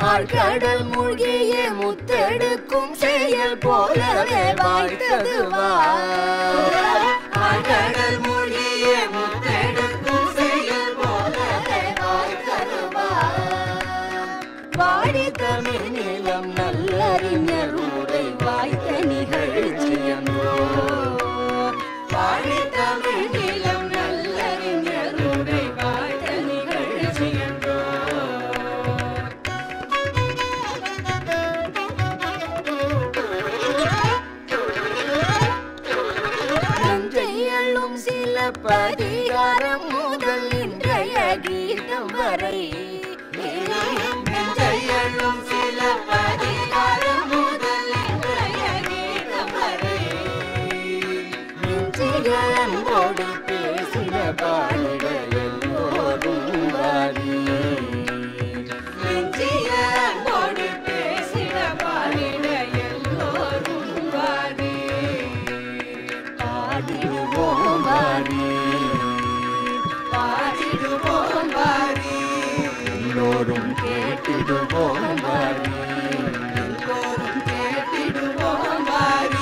ஆழ்கடல் மூழ்கிய முத்தெடுக்கும் செயல் போலவே வாய்த்தது ஆழ்கடல் மூழ்கிய முத்தெடுக்கும் செயல் போலவே வாய்த்தது வாடி தமிழ் நிலம் நல்லறிஞர் உரை வாய்த்த நிகழ்ச்சியன்றோ வாடி தமிழ் நிலம் நல்லறிஞர் உரை வாய்த்த நிகழ்ச்சியன்றோ நஞ்சையள்ளும் சில பதிகாரம் முதல் இன்றைய கீதம் வரை நஞ்சையள்ளும் சில பதிகாரம் முதல் இன்றைய கீதம் வரை நெஞ்சிய அன்போடு பேசின பாடிட எல்லோரும் வாரி நெஞ்சிய அன்போடு பேசின பாடிட எல்லோரும் வாரி பாடிடுவோம் வாரி பாடிடுவோம் வாரி எல்லோரும் கேட்டிடுவோம் வாரி எல்லோரும் கேட்டிடுவோம் வாரி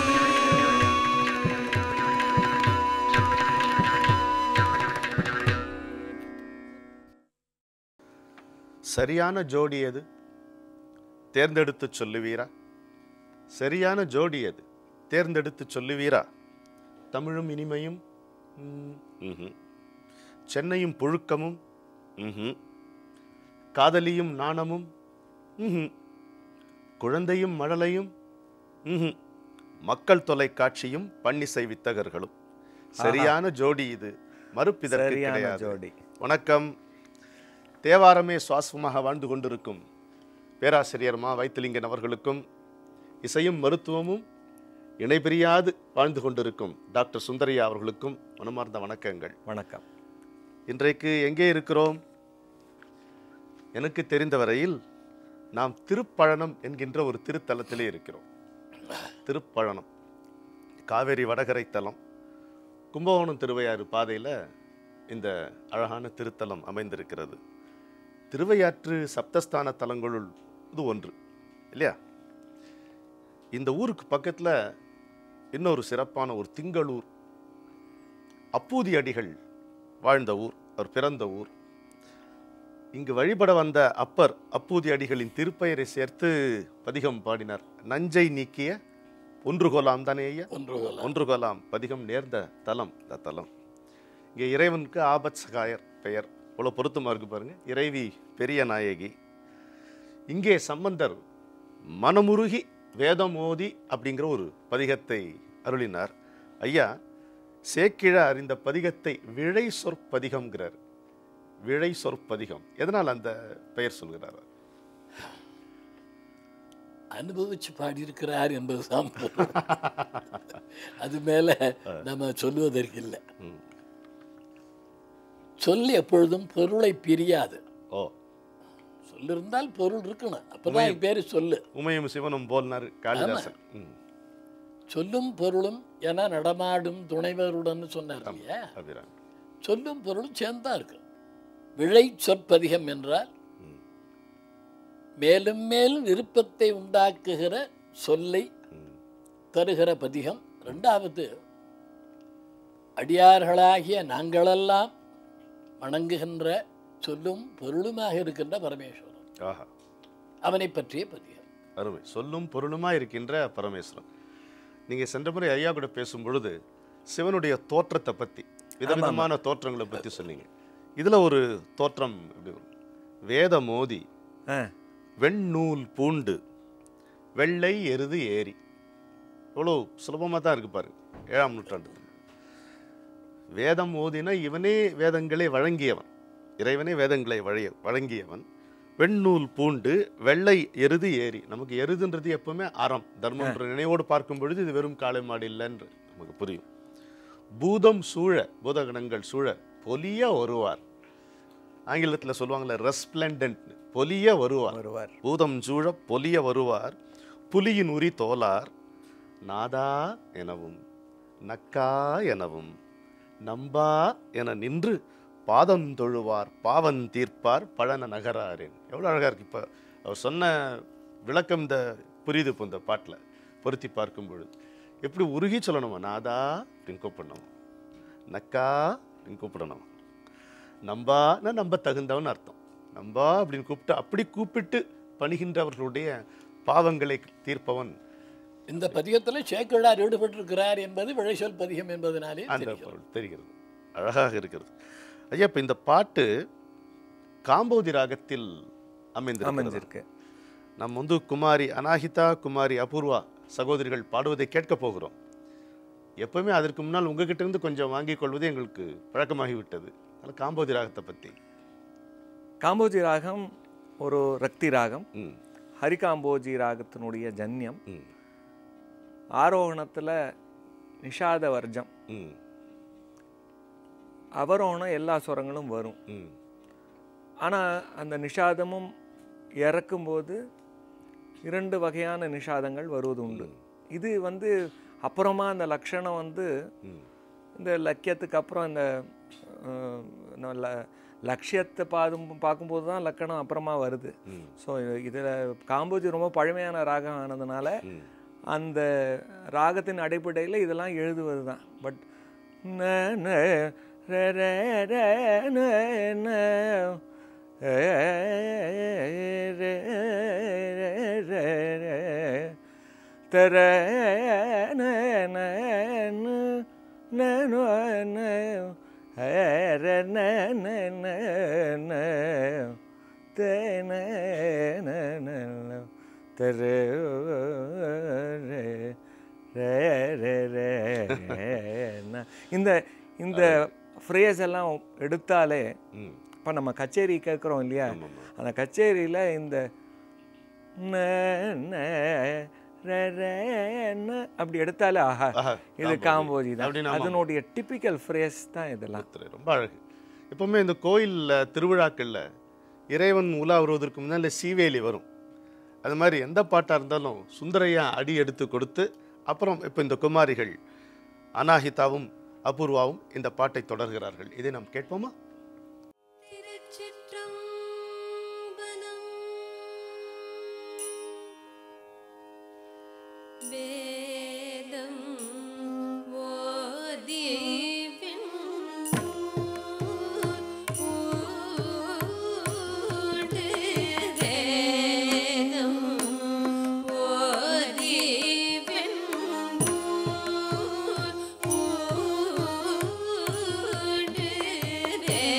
சரியான ஜோடி எது தேர்ந்தெடுத்து சொல்லுவீரா சரியான ஜோடி எது தேர்ந்தெடுத்து சொல்லுவீரா தமிழும் இனிமையும் ம், ம்ஹும். சென்னையும் புழுக்கமும் ம்ஹும். காதலியும் நாணமும் ம்ஹும். குழந்தையும் மழலையும் ம்ஹும். மக்கள் தொலைக்காட்சியும் பன்னிசை வித்தகர்களும் சரியான ஜோடி இது மறுப்பிதற்கு சரியான கிடையாது ஜோடி வணக்கம் தேவாரமே சுவாசமாக வாழ்ந்து கொண்டிருக்கும் பேராசிரியர் மா வைத்திலிங்கன் அவர்களுக்கும் இசையும் மருத்துவமும் இணைபிரியாது வாழ்ந்து கொண்டிருக்கும் டாக்டர் சுந்தரியா அவர்களுக்கும் மனமார்ந்த வணக்கங்கள் வணக்கம் இன்றைக்கு எங்கே இருக்கிறோம் எனக்கு தெரிந்த வரையில் நாம் திருப்பழனம் என்கின்ற ஒரு திருத்தலத்திலே இருக்கிறோம் திருப்பழனம் காவேரி வடகரை தலம் கும்பகோணம் திருவையாறு பாதையில் இந்த அழகான திருத்தலம் அமைந்திருக்கிறது திருவையாற்று சப்தஸ்தான தலங்களுள் இது ஒன்று இல்லையா இந்த ஊருக்கு பக்கத்தில் இன்னொரு சிறப்பான ஒரு திங்களூர் அப்பூதி அடிகள் வாழ்ந்த ஊர் அவர் பிறந்த ஊர் இங்கு வழிபட வந்த அப்பர் அப்பூதி அடிகளின் திருப்பெயரை சேர்த்து பதிகம் பாடினார் நஞ்சை நீக்கிய ஒன்று கோலாம் தானே ஐயா ஒன்று கோலாம் பதிகம் நேர்ந்த தலம் இந்த தலம் இங்கே இறைவனுக்கு ஆபத் சகாயர் பெயர் இவ்வளோ பொருத்தமாக இருக்கு பாருங்க இறைவி பெரிய நாயகி இங்கே சம்பந்தர் மனமுருகி வேதம் ஓதி அப்படிங்கிற ஒரு பதிகத்தை அருளினார் ஐயா சேக்கிழார் இந்த பதிகத்தை விழை சொற்பதிகம்ங்கிறார் விழை சொற்பதிகம் எதனால் அந்த பெயர் சொல்கிறார் அனுபவிச்சு பாடியிருக்கிறார் என்பதுதான் பொருள். அது மேல நம்ம சொல்லுவதற்கு இல்லை ம். சொல் எப்பொழுதும் பொருளை பிரியாது ஓ சொல் இருந்தால் பொருள் இருக்கணும் அப்பதான் என் பேரு சொல்லு உமையும் சிவனும் போல்னார் காளிதாசன் ம் சொல்லும் பொருளும் என நடமாடும் துணைவருடன் சொன்னார் இல்லையா அபிராமி சொல்லும் பொருளும் சேர்ந்தா இருக்கு விழை சொற்பதிகம் என்றால் ம். மேலும் மேலும் விருப்பத்தை உண்டாக்குகிற சொல்லை ம். தருகிற பதிகம் ரெண்டாவது அடியார்களாகிய நாங்களெல்லாம் வணங்குகின்ற சொல்லும் பொருளுமாக இருக்கின்ற பரமேஸ்வரன் ஆஹா அவனை பற்றிய பதிகம் அருமை சொல்லும் பொருளுமா இருக்கின்ற பரமேஸ்வரன் நீங்க சென்ற முறை ஐயா கூட பேசும் பொழுது சிவனுடைய தோற்றத்தை பத்தி விதவிதமான தோற்றங்களை பத்தி சொன்னீங்க இதுல ஒரு தோற்றம் எப்படி வரும் வேத மோதி ஆ வெண்ணூல் பூண்டு வெள்ளை எருது ஏரி எவ்வளோ சுலபமாக தான் இருக்கு பாருங்க ஏழாம் நூற்றாண்டு வேதம் ஓதின இவனே வேதங்களை வழங்கியவன் இறைவனே வேதங்களை வழைய வழங்கியவன் வெண்ணூல் பூண்டு வெள்ளை எருது ஏரி நமக்கு எருதுன்றது எப்பவுமே அறம் தர்மன்ற நினைவோடு பார்க்கும் பொழுது இது வெறும் காளை மாடு இல்லைன்று நமக்கு புரியும் பூதம் சூழ பூதகணங்கள் சூழ பொலிய வருவார் ஆங்கிலத்தில் சொல்லுவாங்கல்ல ரெஸ்பிளண்டன்ட் பொலிய வருவார் வருவார் பூதம் சூழ பொலிய வருவார் புலியின் உரி தோலார் நாதா எனவும் நக்கா எனவும் நம்பா என நின்று பாதம் தொழுவார் பாவம் தீர்ப்பார் பழன நகராரேன் எவ்வளோ அழகா இருக்கு இப்போ அவர் சொன்ன விளக்கம் இந்த புரியுது இப்போ இந்த பாட்டில் பொருத்தி பார்க்கும் பொழுது எப்படி உருகி சொல்லணுமா நாதா அப்படின்னு கூப்பிடணும் நக்கா அப்படின்னு கூப்பிடணும் நம்பானா நம்ப தகுந்தவன் அர்த்தம் நம்பா அப்படின்னு கூப்பிட்டு அப்படி கூப்பிட்டு பணிகின்றவர்களுடைய பாவங்களை தீர்ப்பவன் இந்த பதிகத்தில் சேக்கிழார் ஈடுபட்டிருக்கிறார் என்பது விளைச்சொல் பதிகம் என்பதனாலே அந்த தெரிகிறது. பொருள் தெரிகிறது அழகாக இருக்கிறது ஐயா இப்போ இந்த பாட்டு காம்போதி ராகத்தில் அமைந்திருக்கிறது அமைஞ்சிருக்கு நம்ம வந்து குமாரி அனாஹிதா குமாரி அபூர்வா சகோதரிகள் பாடுவதை கேட்க போகிறோம் எப்பவுமே அதற்கு முன்னால் உங்ககிட்ட இருந்து கொஞ்சம் வாங்கிக் கொள்வது எங்களுக்கு பழக்கமாகிவிட்டது அதனால் காம்போதி ராகத்தை பற்றி காம்போஜி ராகம் ஒரு ரக்தி ராகம் ம் ஹரிகாம்போஜி ராகத்தினுடைய ஜன்யம் ம் ஆரோகணத்தில் நிஷாத வர்ஜம் ம் அவரோகணம் எல்லா ஸ்வரங்களும் வரும் ம் ஆனால் அந்த நிஷாதமும் இறக்கும்போது இரண்டு வகையான நிஷாதங்கள் வருவது உண்டு இது வந்து அப்புறமா அந்த லக்ஷணம் வந்து ம் இந்த லக்கியத்துக்கு அப்புறம் இந்த அஹ், நம்ம ல- லட்சியத்தை பாதும் பார்க்கும்போது தான் லக்கணம் அப்புறமா வருது ம் ஸோ இதில் காம்போஜி ரொம்ப பழமையான ராகம் ஆனதுனால ம் அந்த ராகத்தின் அடிப்படையில் இதெல்லாம் எழுதுவது தான் பட் ந ந ர ர ர ந ந ஏ ர ர ர தர ந ந ந ந ந ந ஏ ர ந ந ந ந தே ந ந ந ந தரு ரே ரே ரே ரே ந. இந்த இந்த ஃப்ரேஸ் எல்லாம் எடுத்தாலே ம் இப்போ நம்ம கச்சேரி கேட்குறோம் இல்லையா ஆமாம்மா அந்த கச்சேரியில் இந்த ந, ந, ர, ர, ந அப்படி எடுத்தாலே ஆஹா ஆஹா, இது காம்போஜி. காம்போஜி தான் அப்படின்னு ஆமாம். அதனுடைய டிப்பிக்கல் ஃப்ரேஸ் தான் இதெல்லாம் ஒருத்தர் ரொம்ப அழகு எப்பவுமே இந்த கோயிலில் திருவிழாக்களில் இறைவன் உலா வருவதற்கு முன்னால் சீவேலி வரும் அது மாதிரி எந்த பாட்டாக இருந்தாலும் சுந்தரையா அடி எடுத்து கொடுத்து அப்புறம் இப்போ இந்த குமாரிகள் அனாஹிதாவும் அபூர்வாவும் இந்த பாட்டை தொடர்கிறார்கள் இதை நாம் கேட்போமா திருச்சிற்றம்பலம் வேதம் ஓதி விண்ணூடு வேதம் ஓதி விண்ணூடு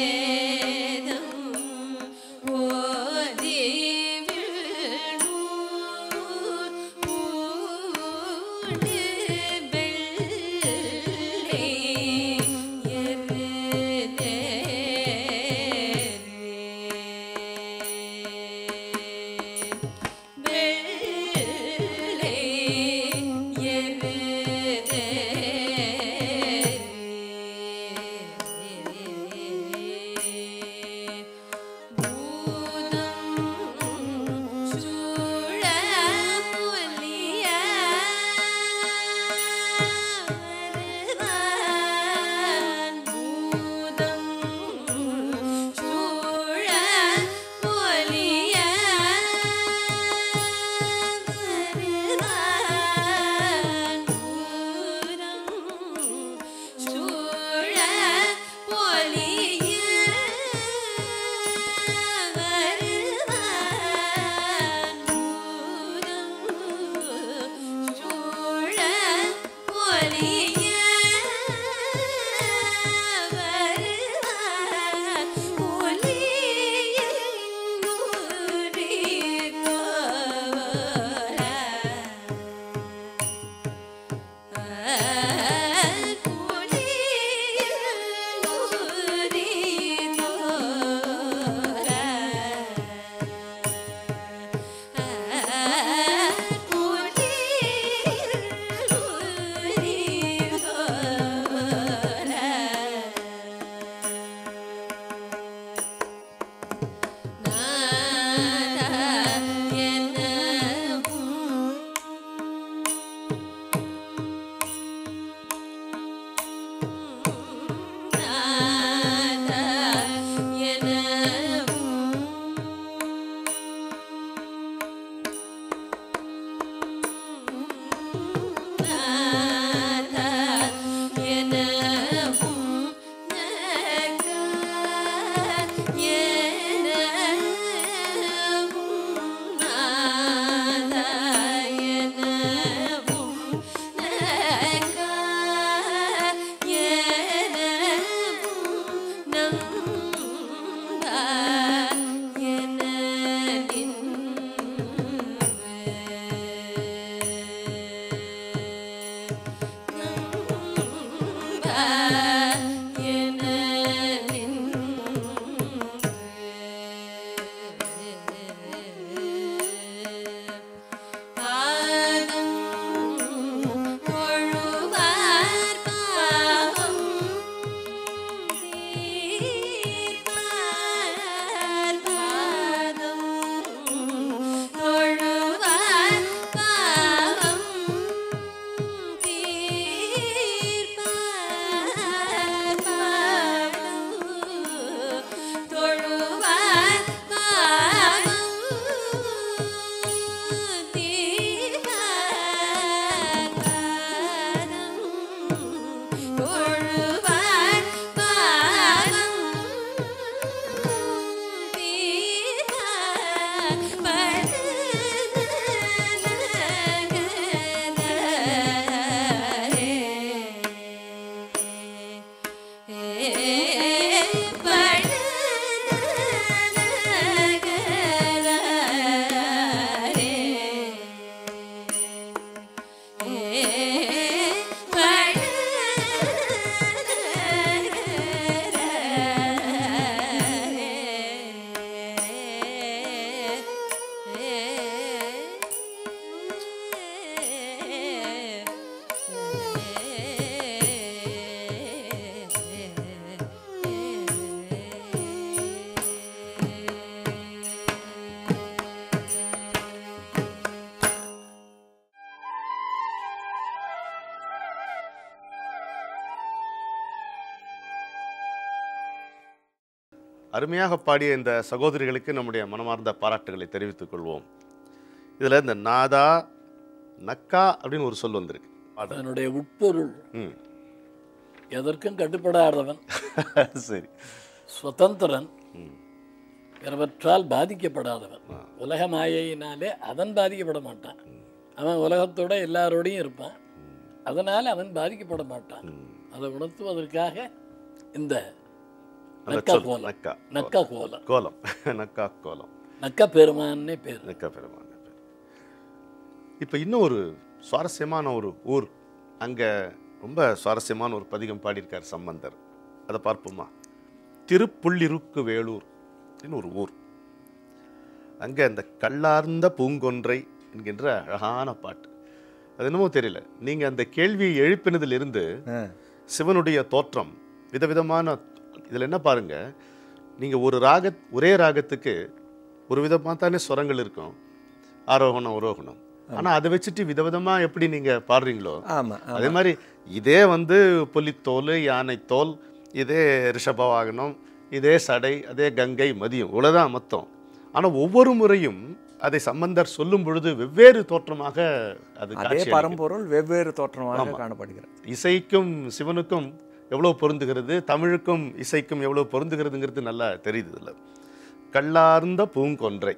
அருமையாக பாடிய இந்த சகோதரிகளுக்கு நம்முடைய மனமார்ந்த பாராட்டுகளை தெரிவித்துக் கொள்வோம் இதில் இந்த நாதா நக்கா அப்படின்னு ஒரு சொல் வந்திருக்கு அதனுடைய உட்பொருள் ம் எதற்கும் கட்டுப்படாதவன் சரி சுதந்திரன் பிறவற்றால் பாதிக்கப்படாதவன் உலக மாயையினாலே அவன் பாதிக்கப்பட மாட்டான் அவன் உலகத்தோட எல்லாரோடையும் இருப்பான் அதனால் அவன் பாதிக்கப்பட மாட்டான் அதை உணர்த்துவதற்காக இந்த அந்த நக்கா சொல் கோலம் நக்கா நக்கா கோலம் கோலம் நக்கா கோலம் நக்க பெருமான்னே பேர் நக்கா பெருமான் பேர் இப்போ இன்னும் ஒரு சுவாரஸ்யமான ஒரு ஊர் அங்கே ரொம்ப சுவாரஸ்யமான ஒரு பதிகம் பாடியிருக்கார் சம்பந்தர் அதை பார்ப்போமா திருப்புள்ளிருக்கு வேலூர் அப்படின்னு ஒரு ஊர் அங்கே அந்த கல்லார்ந்த பூங்கொன்றை என்கின்ற அழகான பாட்டு அது என்னமோ தெரியல நீங்கள் அந்த கேள்வியை எழுப்பினதிலிருந்து ஆ. சிவனுடைய தோற்றம் விதவிதமான இதில் என்ன பாருங்க நீங்கள் ஒரு ராக ஒரே ராகத்துக்கு ஒரு விதமாக தானே ஸ்வரங்கள் இருக்கும் ஆரோகணம் அவரோகணம் ஆனால் அதை வச்சுட்டு விதவிதமாக எப்படி நீங்கள் பாடுறீங்களோ ஆமா ஆமா. அதே மாதிரி இதே வந்து புலித்தோல் யானைத்தோல் இதே ரிஷப வாகனம் இதே சடை அதே கங்கை மதியம் இவ்வளோதான் மொத்தம் ஆனால் ஒவ்வொரு முறையும் அதை சம்பந்தர் சொல்லும் பொழுது வெவ்வேறு தோற்றமாக அது அதே காட்சி பரம்பொருள் வெவ்வேறு தோற்றமாக காணப்படுகிறது இசைக்கும் சிவனுக்கும் எவ்வளோ பொருந்துகிறது தமிழுக்கும் இசைக்கும் எவ்வளோ பொருந்துகிறதுங்கிறது நல்லா தெரியுது இதில் கல்லார்ந்த பூங்கொன்றை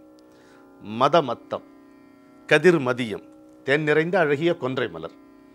மதமத்தம் கதிர் மதியம் தேன் நிறைந்த அழகிய கொன்றை மலர்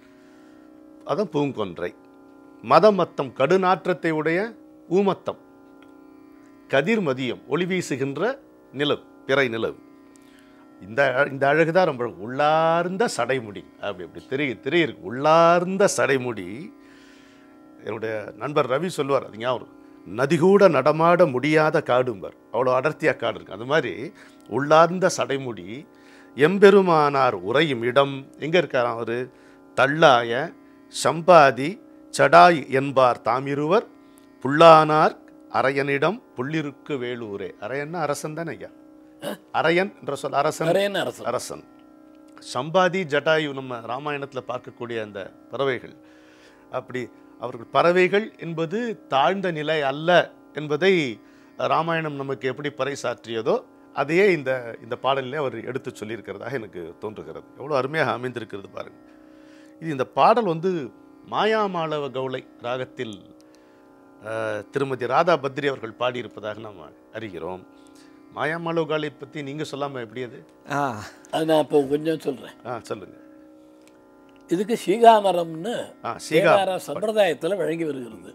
அதான் பூங்கொன்றை மதமத்தம் கடுநாற்றத்தை உடைய ஊமத்தம் கதிர் மதியம் ஒளி வீசுகின்ற நிலவு பிறை நிலவு இந்த அழ- இந்த அழகு தான் ரொம்ப அழகு. உள்ளார்ந்த சடைமுடி அப்படி அப்படி தெரிய தெரியிருக்கு உள்ளார்ந்த சடைமுடி என்னுடைய நண்பர் ரவி சொல்லுவார் அது ஞாபகம் நதி கூட நடமாட முடியாத காடும்பர் அவ்வளோ அடர்த்தியாக காடு இருக்கு அது மாதிரி உள்ளார்ந்த சடைமுடி எம்பெருமானார் உறையும் இடம் எங்கே இருக்கார் அவர் தள்ளாய சம்பாதி சடாய் என்பார் தாமிருவர் புல்லானார் அரையனிடம் புள்ளிருக்கு வேலூரே அரையன்னா அரசன் தானே ஐயா அரையன் என்ற சொல் அரசன் அரேன் அரசன் அரசன் சம்பாதி ஜட்டாயு நம்ம ராமாயணத்தில் பார்க்கக்கூடிய அந்த பறவைகள் அப்படி அவர்கள் பறவைகள் என்பது தாழ்ந்த நிலை அல்ல என்பதை ராமாயணம் நமக்கு எப்படி பறைசாற்றியதோ அதையே இந்த இந்த பாடலிலே அவர் எடுத்து சொல்லியிருக்கிறதாக எனக்கு தோன்றுகிறது எவ்வளோ அருமையாக அமைந்திருக்கிறது பாருங்க இது இந்த பாடல் வந்து மாயாமாளவ கவுளை ராகத்தில் அஹ், திருமதி ராதா பத்ரி அவர்கள் பாடியிருப்பதாக நாம் அறிகிறோம் மாயாமாளவ கவுளை பற்றி நீங்கள் சொல்லாமல் எப்படி அது ஆ அது நான் இப்போ கொஞ்சம் சொல்கிறேன் ஆ சொல்லுங்க இதுக்கு சீகாமரம்னு ஆ சீகா தேவார சம்பிரதாயத்தில் வழங்கி வருகிறது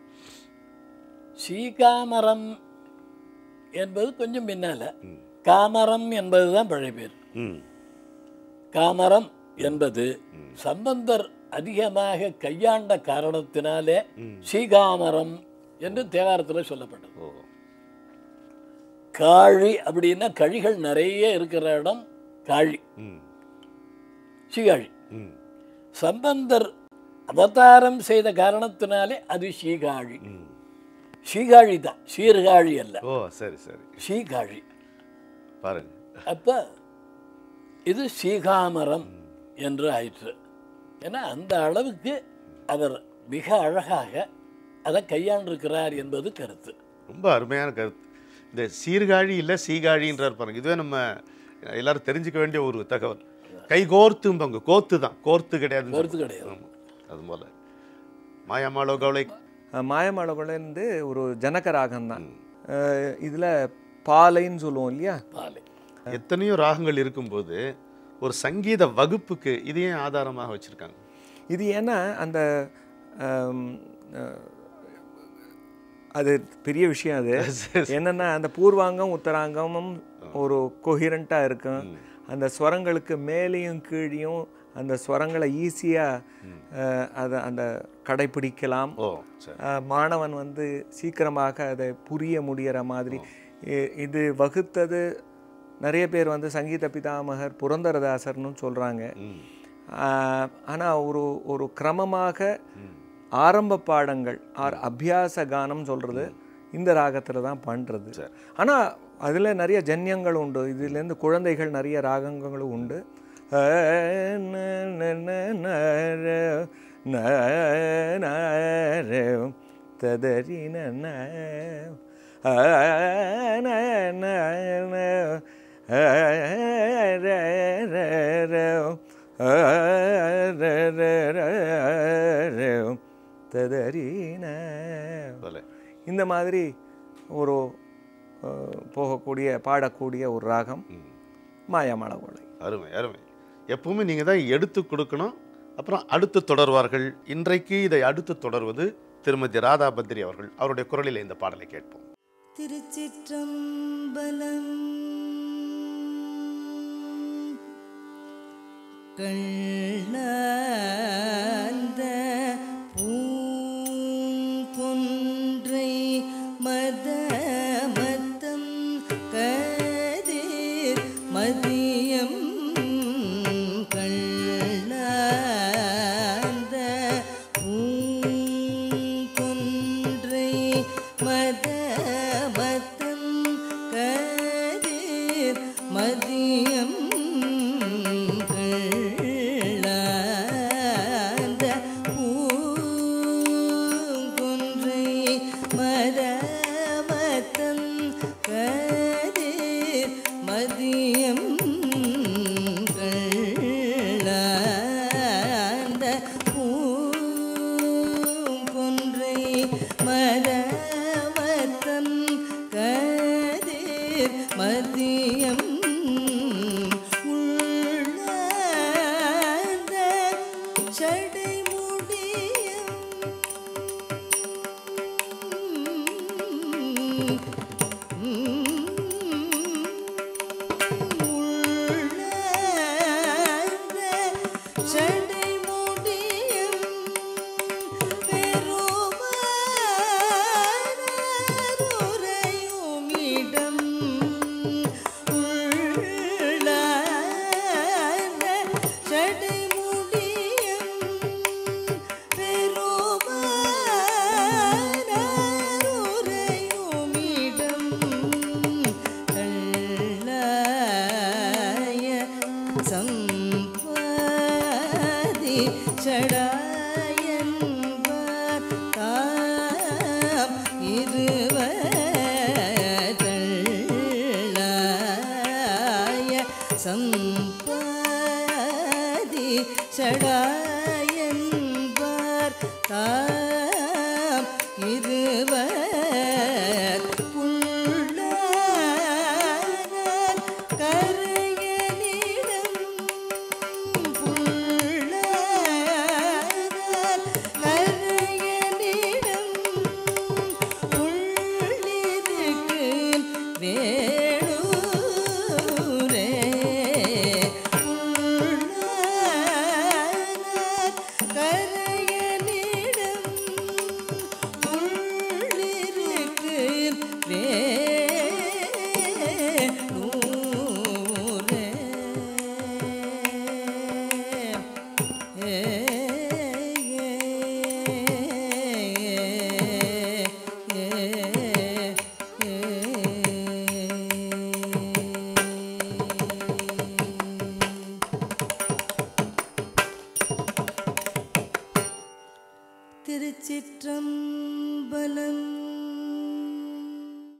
சீகாமரம் என்பது கொஞ்சம் பின்னால காமரம் என்பது தான் பழைய பேர் ம் காமரம் என்பது சம்பந்தர் அதிகமாக கையாண்ட காரணத்தினாலே சீகாமரம் என்று தேவாரத்தில் சொல்லப்பட்டது ஓ காழி அப்படின்னா கழிகள் நிறைய இருக்கிற இடம் காழி ம் சீகாழி ம் சம்பந்தர் அவதாரம் செய்த காரணத்தினாலே அது சீகாழி ம் சீகாழி தான் சீர்காழி அல்ல ஓ சரி சரி சீகாழி பாருங்க அப்போ இது சீகாமரம் என்று ஆயிற்று ஏன்னா அந்த அளவுக்கு அவர் மிக அழகாக அதை கையாண்டிருக்கிறார் என்பது கருத்து ரொம்ப அருமையான கருத்து இந்த சீர்காழி இல்லை சீகாழின்றார் பாருங்க இதுவே நம்ம எல்லாரும் தெரிஞ்சுக்க வேண்டிய ஒரு தகவல் கை கோர்த்தும்பாங்க கோத்து தான் கோர்த்து கிடையாது கருத்து கிடையாது ஆமாம் அது போல மாயாமாளோ கவலை மாயமாளகுலேருந்து ஒரு ஜனக ராகம் தான் இதில் பாலைன்னு சொல்லுவோம் இல்லையா பாலை எத்தனையோ ராகங்கள் இருக்கும்போது ஒரு சங்கீத வகுப்புக்கு இதையும் ஆதாரமாக வச்சிருக்காங்க இது ஏன்னா அந்த ஆம், அஹ், அது பெரிய விஷயம் அது என்னன்னா அந்த பூர்வாங்கம் உத்தராங்கமும் ஒரு கொஹிரண்ட்டாக இருக்கும் அந்த ஸ்வரங்களுக்கு மேலேயும் கீழேயும் அந்த ஸ்வரங்களை ஈஸியாக அதை அந்த கடைப்பிடிக்கலாம் ஓ சரி அஹ், மாணவன் வந்து சீக்கிரமாக அதை புரிய முடிகிற மாதிரி இ- இது வகுத்தது நிறைய பேர் வந்து சங்கீத பிதாமகர் புரந்தரதாசர்னு சொல்கிறாங்க ம் ஆனால் ஒரு ஒரு கிரமமாக ஆரம்ப பாடங்கள் ஆர் அபியாச கானம் சொல்கிறது இந்த ராகத்தில் தான் பண்ணுறது ஆனால் அதில் நிறைய ஜன்யங்கள் உண்டு இதுலேருந்து குழந்தைகள் நிறைய ராகங்களும் உண்டு அ, ந, ந, ந, ந, ர, ந, ந, ர, ததரி ந, ந. ததரீன போல இந்த மாதிரி ஒரு அஹ், போகக்கூடிய பாடக்கூடிய ஒரு ராகம் மாயாமளவோலை அருமை அருமை எப்பவுமே நீங்கள் தான் எடுத்து கொடுக்கணும் அப்புறம் அடுத்து தொடர்வார்கள் இன்றைக்கு இதை அடுத்து தொடர்வது திருமதி ராதா பத்ரி அவர்கள் அவருடைய குரலில் இந்த பாடலை கேட்போம் திருச்சிற்றம்பலம் கண்ணாந்த பூங்கொன்றை மத மத்தம் கதிர் மதியம் கண்ணாந்த பூங்கொன்றை மத மத்தம் கதிர் மதியம் கள்ளாந்த பூங்கொன்றை மதமத்தம் கதிர் மதியம் கள்ளாந்த பூங்கொன்றை மதமத்தம் கதிர் மதியம் உள்ளார்ந்த சடைமுடியம் உள்ளார்ந்த சடைமுடியம் பெருமாறுரையும் இடம் உள்ளார்ந்த சடைமுடியம் பெருமாறுரையும் இடம் கள்ளாய சம்பாதி சடாயன்பார் தாம் இருவதள்ளாய சம்பாதி சடாயன்பார் தாம் இருவர் புள்ளார் கரையனிடம் புள்ளார் கரையனிடம் உள்ளிருக்கு வேளூரே உள்ளார் கரையனிடம் உள்ளிருக்கு வேளூரே திருச்சிற்றம்பலம்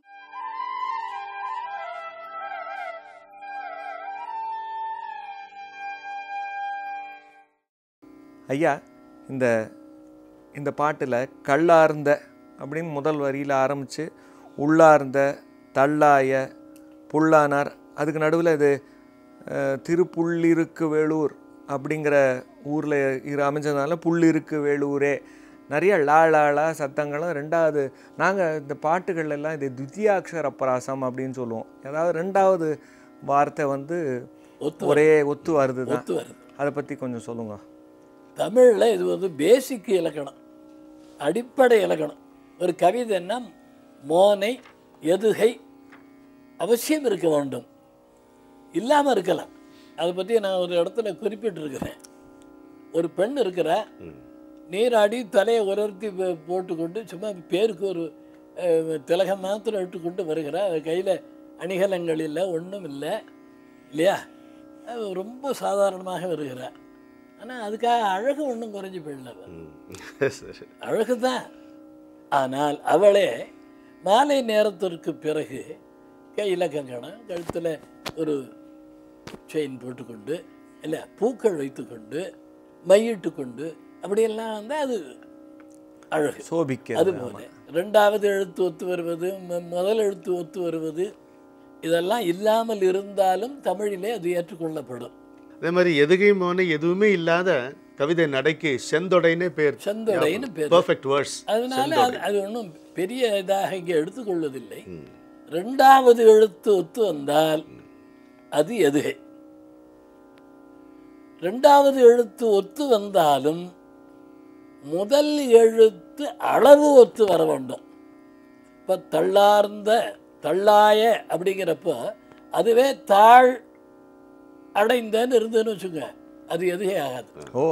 ஐயா இந்த இந்த பாட்டில் கல்லார்ந்த அப்படின்னு முதல் வரியில் ஆரம்பித்து உள்ளார்ந்த தள்ளாய புல்லானார் அதுக்கு நடுவில் இது அஹ், திருப்புள்ளிருக்கு வேலூர் அப்படிங்கிற ஊரில் இரு அமைஞ்சதுனால புள்ளிருக்கு வேலூரே நிறைய லா லா லா சத்தங்களும் ரெண்டாவது நாங்கள் இந்த பாட்டுகள் எல்லாம் இது துத்தியாட்சர அப்பராசம் அப்படின்னு சொல்லுவோம் அதாவது ரெண்டாவது வார்த்தை வந்து ஒத்து ஒரே ஒத்து வருது தான் ஒத்து வருது அதை பற்றி கொஞ்சம் சொல்லுங்க தமிழில் இது வந்து பேசிக் இலக்கணம் அடிப்படை இலக்கணம் ஒரு கவிதைன்னா மோனை எதுகை அவசியம் இருக்க வேண்டும் இல்லாமல் இருக்கலாம் அதை பற்றி நான் ஒரு இடத்துல குறிப்பிட்டிருக்கிறேன் ஒரு பெண் இருக்கிறா நீராடி தலையை உலர்த்தி போ- போட்டுக்கொண்டு சும்மா பேருக்கு ஒரு அஹ், திலகம் மாத்திரம் இட்டுக்கொண்டு வருகிறா கையில் அணிகலங்கள் இல்லை ஒன்றும் இல்லை இல்லையா அவ ரொம்ப சாதாரணமாக வருகிறா ஆனால் அதுக்காக அழகு ஒன்றும் குறைஞ்சி போயிடல அவ. சரி அழகு தான் ஆனால் அவளே மாலை நேரத்திற்கு பிறகு கையில் கங்கணம் கழுத்தில் ஒரு செயின் போட்டுக்கொண்டு இல்லை பூக்கள் வைத்துக்கொண்டு மையிட்டு கொண்டு அப்படியெல்லாம் வந்து அது அழகு சோபிக்கிறது அது போல ரெண்டாவது எழுத்து ஒத்து வருவது ம- முதல் எழுத்து ஒத்து வருவது இதெல்லாம் இல்லாமல் இருந்தாலும் தமிழிலே அது ஏற்றுக்கொள்ளப்படும் அதே மாதிரி எதுகை மோனை எதுவுமே இல்லாத கவிதை நடைக்கு செந்தொடைனே பேர் செந்தொடைன்னு பேர். பெர்ஃபெக்ட் வேர்ட்ஸ் அதனால அது அது ஒன்றும் பெரிய இதாக இங்கே எடுத்துக்கொள்வதில்லை ரெண்டாவது எழுத்து ஒத்து வந்தால் அது எதுகை ரெண்டாவது எழுத்து ஒத்து வந்தாலும் முதல் எழுத்து அளவு ஒத்து வர வேண்டும் இப்போ தள்ளார்ந்த தள்ளாய அப்படிங்கிறப்போ அதுவே தாழ் அடைந்தன்னு இருந்ததுன்னு வச்சுங்க அது எதுகை ஆகாது ஓ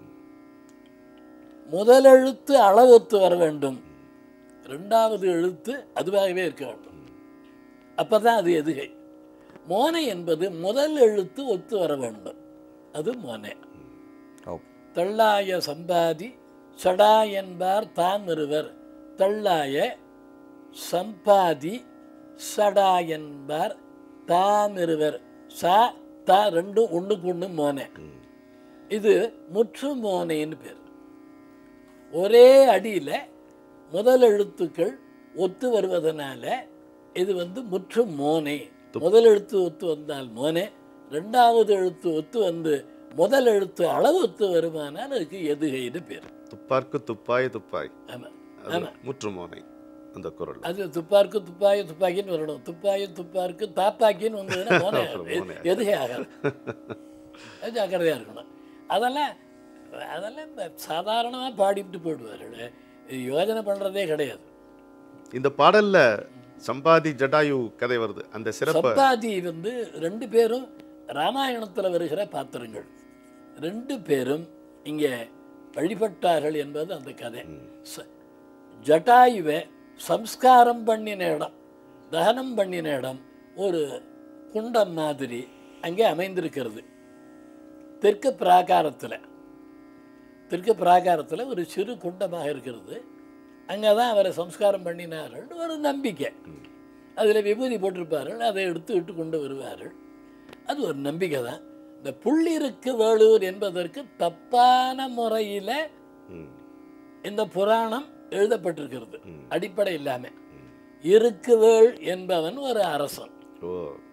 முதல் எழுத்து அளவொத்து வர வேண்டும் ரெண்டாவது எழுத்து அதுவாகவே இருக்க வேண்டும் அப்பதான் அது எதுகை மோனை என்பது முதல் எழுத்து ஒத்து வர வேண்டும் அது மோனை ஓ தள்ளாய சம்பாதி சடா என்பார் தாம் இருவர் தள்ளாய சம்பாதி சடா என்பார் தாம் இருவர் சா தா ரெண்டும் ஒண்ணுக்கு ஒண்ணு மோனை இது முற்று மோனைன்னு பேர் ஒரே அடியில முதல் எழுத்துக்கள் ஒத்து வருவதனால இது வந்து முற்று மோனை முதல் எழுத்து ஒத்து வந்தால் மோனே ரெண்டாவது எழுத்து ஒத்து வந்து முதல் எழுத்து அளவு ஒத்து வருமானால் அதுக்கு எதுகைன்னு பேர் துப்பார்க்கு துப்பாய் துப்பாய் ஆமா அது முற்றுமோனை அந்த குரல் அது துப்பாருக்கு துப்பாய துப்பாக்கின்னு வரணும் துப்பாய துப்பாருக்கு தாப்பாக்கின்னு வந்ததுன்னா மோனை மோனை. எதுகை ஆகாது அது ஜாக்கிரதையாக இருக்கணும் அதெல்லாம் அதெல்லாம் இந்த சாதாரணமாக பாடிவிட்டு போயிடுவார்கள் இது யோஜனை பண்ணுறதே கிடையாது இந்த பாடல்ல சம்பாதி ஜடாயு கதை வருது அந்த சிறப்பை சம்பாதி வந்து ரெண்டு பேரும் ராமாயணத்தில் வருகிற பாத்திரங்கள் ரெண்டு பேரும் இங்கே வழிபட்டார்கள் என்பது அந்த கதை ச- ஜட்டாயுவை சம்ஸ்காரம் பண்ணின இடம் தகனம் பண்ணின இடம் ஒரு குண்டம் மாதிரி அங்கே அமைந்திருக்கிறது தெற்கு பிராகாரத்தில் தெற்கு பிராகாரத்தில் ஒரு சிறு குண்டமாக இருக்கிறது அங்கே தான் அவரை சம்ஸ்காரம் பண்ணினார்கள் ஒரு நம்பிக்கை அதில் விபூதி போட்டிருப்பார்கள் அதை எடுத்து விட்டு கொண்டு வருவார்கள் அது ஒரு நம்பிக்கை தான் இந்த புள்ளிருக்கு வேலூர் என்பதற்கு தப்பான முறையில் ம். இந்த புராணம் எழுதப்பட்டிருக்கிறது அடிப்படை இல்லாம இருக்குவேள் என்பவன் ஒரு அரசன் ஓ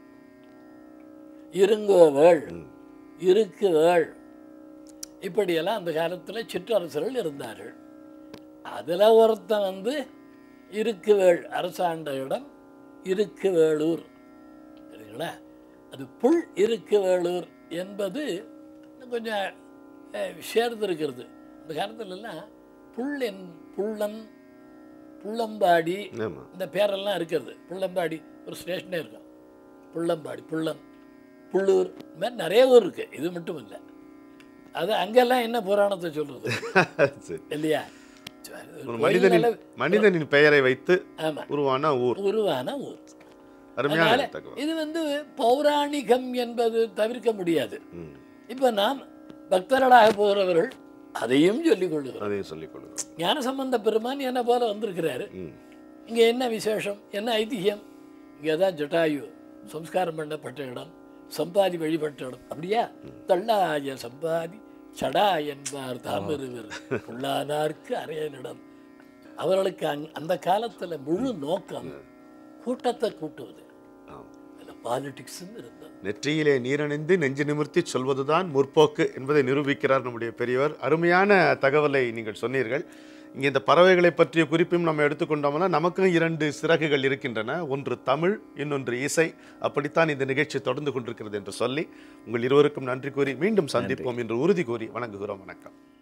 இருங்கோவேள் இருக்குவேள் இப்படியெல்லாம் அந்த காலத்தில் சிற்றரசர்கள் இருந்தார்கள் அதில் ஒருத்தன் வந்து இருக்குவேள் அரசாண்ட இடம் இருக்குவேளூர் சரிங்களா அது புல் இருக்குவேளூர் என்பது இன்னும் கொஞ்சம் அஹ், சேர்ந்திருக்கிறது அந்த காலத்துலலாம் புல்லென் புள்ளன் புள்ளம்பாடி ஆமா இந்த பேரெல்லாம் இருக்கிறது புள்ளம்பாடி ஒரு ஸ்டேஷனே இருக்கும் புள்ளம்பாடி புள்ளம் புள்ளூர் இந்த மாதிரி நிறைய ஊர் இருக்கு இது மட்டும் இல்லை அது அங்கெல்லாம் என்ன புராணத்தை சொல்றது சரி இல்லையா ஒரு மனிதனின் மனிதனின் பெயரை வைத்து ஆமா உருவான ஊர் உருவான ஊர் அருமையான அதனால தகவல் இது வந்து பௌராணிகம் என்பது தவிர்க்க முடியாது ம். இப்போ நாம் பக்தர்களாக போகிறவர்கள் அதையும் சொல்லிக் கொள்ளுகிறோம் அதையும் சொல்லிக் கொடுங்க ஞானசம்பந்த பெருமான் என்ன போல வந்திருக்கிறாரு ம். இங்கே என்ன விசேஷம் என்ன ஐதிஹ்யம் இங்கே தான் ஜட்டாயு சம்ஸ்காரம் பண்ணப்பட்ட இடம் சம்பாதி வழிபட்ட இடம் அப்படியா தள்ளாய சம்பாதி சடா என்பார் தாமிருவர் உள்ளானார்க்கு அறையனிடம் அவர்களுக்கு அங் அந்த காலத்தில் முழு நோக்கம் கூட்டத்தை கூட்டுவது ஆம். அதில் பாலிடிக்ஸ்ன்னு இருந்தது நெற்றியிலே நீரணிந்து நெஞ்சு நிமிர்த்தி சொல்வதுதான் முற்போக்கு என்பதை நிரூபிக்கிறார் நம்முடைய பெரியவர் அருமையான தகவலை நீங்கள் சொன்னீர்கள் இங்கே இந்த பறவைகளை பற்றிய குறிப்பையும் நம்ம எடுத்துக்கொண்டோம்னா நமக்கும் இரண்டு சிறகுகள் இருக்கின்றன ஒன்று தமிழ் இன்னொன்று இசை அப்படித்தான் இந்த நிகழ்ச்சி தொடர்ந்து கொண்டிருக்கிறது என்று சொல்லி உங்கள் இருவருக்கும் நன்றி கூறி மீண்டும் சந்திப்போம் என்று உறுதி கூறி வணங்குகிறோம் வணக்கம்